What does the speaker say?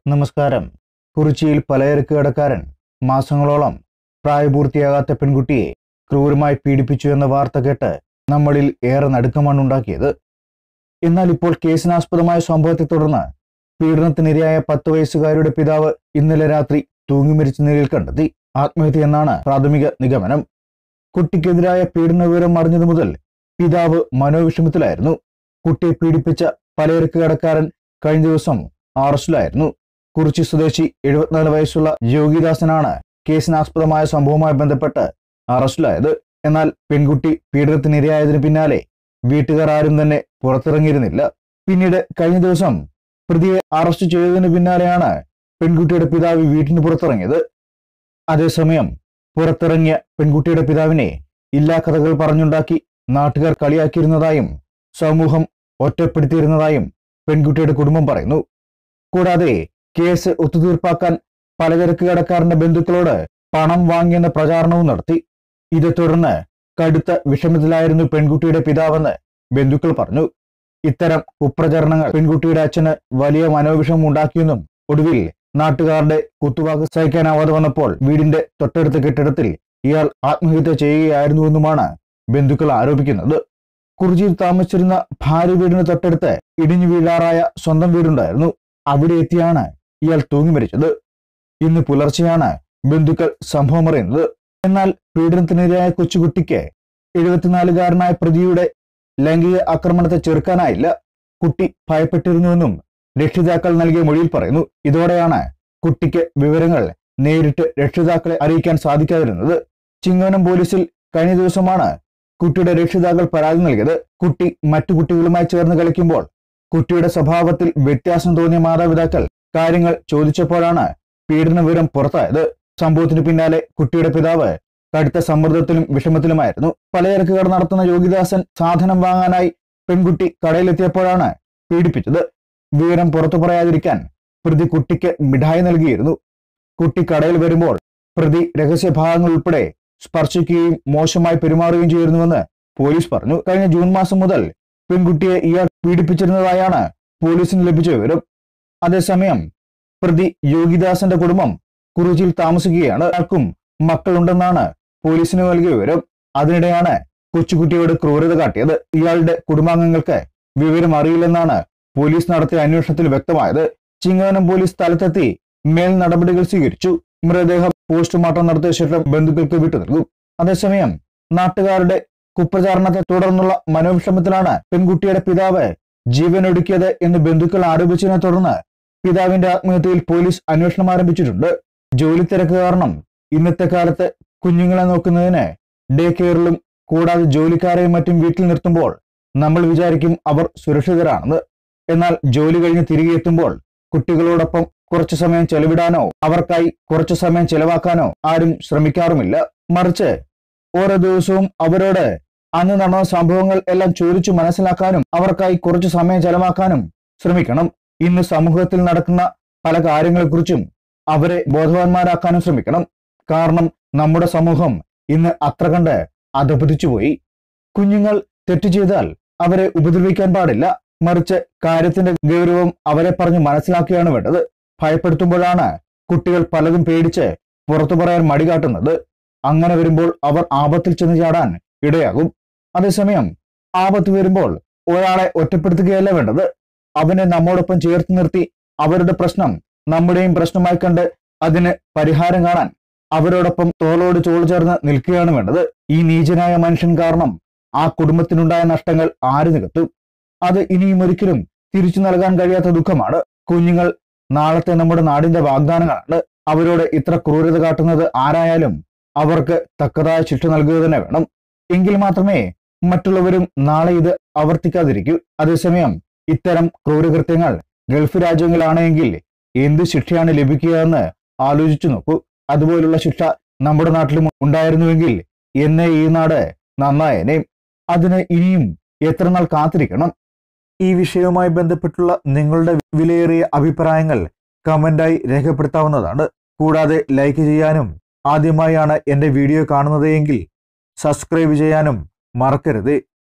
നമസ്കാരം കുറിച്ചിയിൽ പലചരക്ക് കടക്കാരൻ മാസങ്ങളോളം പ്രായപൂർത്തിയാകാത്ത പെൺകുട്ടിയെ ക്രൂരമായി പീഡിപ്പിച്ചു എന്ന വാർത്ത കേട്ട് നമ്മളിൽ ഏറെ നടുക്കമാണ് ഉണ്ടാക്കിയത് എന്നാൽ ഇപ്പോൾ കേസിനാസ്പദമായ സംഭവത്തെ തുടർന്ന് പീഡനത്തിനിരയായ പത്ത് വയസ്സുകാരിയുടെ പിതാവ് ഇന്നലെ രാത്രി തൂങ്ങിമരിച്ച നിലയിൽ കണ്ടെത്തി ആത്മഹത്യ എന്നാണ് പ്രാഥമിക നിഗമനം കുട്ടിക്കെതിരായ പീഡന വിവരം അറിഞ്ഞതു മുതൽ പിതാവ് മനോവിഷമത്തിലായിരുന്നു കുട്ടിയെ പീഡിപ്പിച്ച പലചരക്ക് കടക്കാരൻ കഴിഞ്ഞ ദിവസം അറസ്റ്റിലായിരുന്നു കുറിച്ചി സ്വദേശി എഴുപത്തിനാല് വയസ്സുള്ള യോഗിദാസനാണ് കേസിനാസ്പദമായ സംഭവവുമായി ബന്ധപ്പെട്ട് അറസ്റ്റിലായത് എന്നാൽ പെൺകുട്ടി പീഡനത്തിനിരയായതിനു പിന്നാലെ വീട്ടുകാർ ആരും തന്നെ പുറത്തിറങ്ങിയിരുന്നില്ല പിന്നീട് കഴിഞ്ഞ ദിവസം പ്രതിയെ അറസ്റ്റ് ചെയ്തതിന് പിന്നാലെയാണ് പെൺകുട്ടിയുടെ പിതാവ് വീട്ടിന് പുറത്തിറങ്ങിയത് അതേസമയം പുറത്തിറങ്ങിയ പെൺകുട്ടിയുടെ പിതാവിനെ ഇല്ലാ കഥകൾ പറഞ്ഞുണ്ടാക്കി നാട്ടുകാർ കളിയാക്കിയിരുന്നതായും സമൂഹം ഒറ്റപ്പെടുത്തിയിരുന്നതായും പെൺകുട്ടിയുടെ കുടുംബം പറയുന്നു കൂടാതെ കേസ് ഒത്തുതീർപ്പാക്കാൻ പലചരക്ക് കടക്കാരന്റെ ബന്ധുക്കളോട് പണം വാങ്ങിയെന്ന പ്രചാരണവും നടത്തി ഇതേ തുടർന്ന് കടുത്ത വിഷമത്തിലായിരുന്നു പെൺകുട്ടിയുടെ പിതാവെന്ന് ബന്ധുക്കൾ പറഞ്ഞു ഇത്തരം കുപ്രചരണങ്ങൾ പെൺകുട്ടിയുടെ അച്ഛന് വലിയ മനോവിഷമം ഉണ്ടാക്കിയെന്നും ഒടുവിൽ നാട്ടുകാരുടെ കുത്തുവാക്ക് സഹിക്കാനാവാതെ വന്നപ്പോൾ വീടിന്റെ തൊട്ടടുത്ത കെട്ടിടത്തിൽ ഇയാൾ ആത്മഹത്യ ചെയ്യുകയായിരുന്നുവെന്നുമാണ് ബന്ധുക്കൾ ആരോപിക്കുന്നത് കുറിച്ചിയിൽ താമസിച്ചിരുന്ന ഭാര്യ വീടിന് തൊട്ടടുത്ത് ഇടിഞ്ഞു വീഴാറായ സ്വന്തം വീടുണ്ടായിരുന്നു അവിടെ എത്തിയാണ് ഇയാൾ തൂങ്ങി മരിച്ചത് ഇന്ന് പുലർച്ചെയാണ് ബന്ധുക്കൾ സംഭവം അറിയുന്നത് എന്നാൽ പീഡനത്തിനിരയായ കൊച്ചുകുട്ടിക്ക് എഴുപത്തിനാലുകാരനായ പ്രതിയുടെ ലൈംഗിക ആക്രമണത്തെ ചെറുക്കാനായില്ല കുട്ടി ഭയപ്പെട്ടിരുന്നുവെന്നും രക്ഷിതാക്കൾ നൽകിയ മൊഴിയിൽ പറയുന്നു ഇതോടെയാണ് കുട്ടിക്ക് വിവരങ്ങൾ നേരിട്ട് രക്ഷിതാക്കളെ അറിയിക്കാൻ സാധിക്കാതിരുന്നത് ചിങ്ങവനം പോലീസിൽ കഴിഞ്ഞ ദിവസമാണ് കുട്ടിയുടെ രക്ഷിതാക്കൾ പരാതി നൽകിയത് കുട്ടി മറ്റു കുട്ടികളുമായി ചേർന്ന് കളിക്കുമ്പോൾ കുട്ടിയുടെ സ്വഭാവത്തിൽ വ്യത്യാസം തോന്നിയ മാതാപിതാക്കൾ കാര്യങ്ങൾ ചോദിച്ചപ്പോഴാണ് പീഡന വിവരം പുറത്തായത് സംഭവത്തിന് പിന്നാലെ കുട്ടിയുടെ പിതാവ് കടുത്ത സമ്മർദ്ദത്തിലും വിഷമത്തിലുമായിരുന്നു പലചരക്ക് കട നടത്തുന്ന യോഗിദാസൻ സാധനം വാങ്ങാനായി പെൺകുട്ടി കടയിലെത്തിയപ്പോഴാണ് പീഡിപ്പിച്ചത് വിവരം പുറത്തു പറയാതിരിക്കാൻ പ്രതി കുട്ടിക്ക് മിഠായി നൽകിയിരുന്നു കുട്ടി കടയിൽ വരുമ്പോൾ പ്രതി രഹസ്യഭാഗങ്ങൾ ഉൾപ്പെടെ സ്പർശിക്കുകയും മോശമായി പെരുമാറുകയും ചെയ്തിരുന്നുവെന്ന് പോലീസ് പറഞ്ഞു കഴിഞ്ഞ ജൂൺ മാസം മുതൽ പെൺകുട്ടിയെ ഇയാൾ പീഡിപ്പിച്ചിരുന്നതായാണ് പോലീസിന് ലഭിച്ച വിവരം അതേസമയം പ്രതി യോഗിദാസന്റെ കുടുംബം കുറിച്ചിയിൽ താമസിക്കുകയാണ് അയാൾക്കും മക്കളുണ്ടെന്നാണ് പോലീസിന് നൽകിയ വിവരം അതിനിടെയാണ് കൊച്ചുകുട്ടിയോട് ക്രൂരത കാട്ടിയത് ഇയാളുടെ കുടുംബാംഗങ്ങൾക്ക് വിവരം അറിയില്ലെന്നാണ് പോലീസ് നടത്തിയ അന്വേഷണത്തിൽ വ്യക്തമായത് ചിങ്ങവനം പോലീസ് സ്ഥലത്തെത്തി മേൽ നടപടികൾ സ്വീകരിച്ചു മൃതദേഹം പോസ്റ്റ്മോർട്ടം നടത്തിയ ശേഷം ബന്ധുക്കൾക്ക് വിട്ടു നൽകും അതേസമയം നാട്ടുകാരുടെ കുപ്രചാരണത്തെ തുടർന്നുള്ള മനോവിഷമത്തിലാണ് പെൺകുട്ടിയുടെ പിതാവ് ജീവനൊടുക്കിയത് എന്ന് ബന്ധുക്കൾ ആരോപിച്ചതിനെ തുടർന്ന് പിതാവിന്റെ ആത്മഹത്യയിൽ പോലീസ് അന്വേഷണം ആരംഭിച്ചിട്ടുണ്ട് ജോലി തിരക്ക് കാരണം ഇന്നത്തെ കാലത്ത് കുഞ്ഞുങ്ങളെ നോക്കുന്നതിന് ഡേ കെയറിലും കൂടാതെ ജോലിക്കാരെയും മറ്റും വീട്ടിൽ നിർത്തുമ്പോൾ നമ്മൾ വിചാരിക്കും അവർ സുരക്ഷിതരാണെന്ന് എന്നാൽ ജോലി കഴിഞ്ഞ് തിരികെ എത്തുമ്പോൾ കുട്ടികളോടൊപ്പം കുറച്ചു സമയം ചെലവിടാനോ അവർക്കായി കുറച്ചു സമയം ചെലവാക്കാനോ ആരും ശ്രമിക്കാറുമില്ല മറിച്ച് ഓരോ ദിവസവും അവരോട് അന്ന് നടന്ന സംഭവങ്ങൾ എല്ലാം ചോദിച്ചു മനസ്സിലാക്കാനും അവർക്കായി കുറച്ചു സമയം ചെലവാക്കാനും ശ്രമിക്കണം ഇന്ന് സമൂഹത്തിൽ നടക്കുന്ന പല കാര്യങ്ങളെക്കുറിച്ചും അവരെ ബോധവാന്മാരാക്കാനും ശ്രമിക്കണം കാരണം നമ്മുടെ സമൂഹം ഇന്ന് അത്ര കണ്ട് അധപതിച്ചുപോയി കുഞ്ഞുങ്ങൾ തെറ്റ് ചെയ്താൽ അവരെ ഉപദ്രവിക്കാൻ പാടില്ല മറിച്ച് കാര്യത്തിന്റെ ഗൗരവം അവരെ പറഞ്ഞ് മനസ്സിലാക്കുകയാണ് വേണ്ടത് ഭയപ്പെടുത്തുമ്പോഴാണ് കുട്ടികൾ പലതും പേടിച്ച് പുറത്തു പറയാൻ മടി കാട്ടുന്നത് അങ്ങനെ വരുമ്പോൾ അവർ ആപത്തിൽ ചെന്ന് ചാടാൻ ഇടയാകും അതേസമയം ആപത്ത് വരുമ്പോൾ ഒരാളെ ഒറ്റപ്പെടുത്തുകയല്ല വേണ്ടത് അവനെ നമ്മോടൊപ്പം ചേർത്ത് നിർത്തി അവരുടെ പ്രശ്നം നമ്മുടെയും പ്രശ്നമായി കണ്ട് അതിന് പരിഹാരം കാണാൻ അവരോടൊപ്പം തോളോട് ചോള് ചേർന്ന് നിൽക്കുകയാണ് വേണ്ടത് ഈ നീചനായ മനുഷ്യൻ കാരണം ആ കുടുംബത്തിനുണ്ടായ നഷ്ടങ്ങൾ ആര് നികത്തും അത് ഇനിയും ഒരിക്കലും തിരിച്ചു നൽകാൻ കഴിയാത്ത ദുഃഖമാണ് കുഞ്ഞുങ്ങൾ നാളത്തെ നമ്മുടെ നാടിന്റെ വാഗ്ദാനങ്ങളാണ് അവരോട് ഇത്ര ക്രൂരത കാട്ടുന്നത് ആരായാലും അവർക്ക് തക്കതായ ശിക്ഷ നൽകുക തന്നെ വേണം എങ്കിൽ മാത്രമേ മറ്റുള്ളവരും നാളെ ഇത് ആവർത്തിക്കാതിരിക്കൂ അതേസമയം ഇത്തരം ക്രൂരകൃത്യങ്ങൾ ഗൾഫ് രാജ്യങ്ങളാണെങ്കിൽ എന്ത് ശിക്ഷയാണ് ലഭിക്കുക എന്ന് ആലോചിച്ചു നോക്കൂ അതുപോലുള്ള ശിക്ഷ നമ്മുടെ നാട്ടിലും ഉണ്ടായിരുന്നുവെങ്കിൽ എന്നേ ഈ നാട് നന്നായേനെ അതിന് ഇനിയും എത്ര നാൾ കാത്തിരിക്കണം ഈ വിഷയവുമായി ബന്ധപ്പെട്ടുള്ള നിങ്ങളുടെ വിലയേറിയ അഭിപ്രായങ്ങൾ കമന്റായി രേഖപ്പെടുത്താവുന്നതാണ് കൂടാതെ ലൈക്ക് ചെയ്യാനും ആദ്യമായാണ് എൻ്റെ വീഡിയോ കാണുന്നത് എങ്കിൽ സബ്സ്ക്രൈബ് ചെയ്യാനും മറക്കരുത്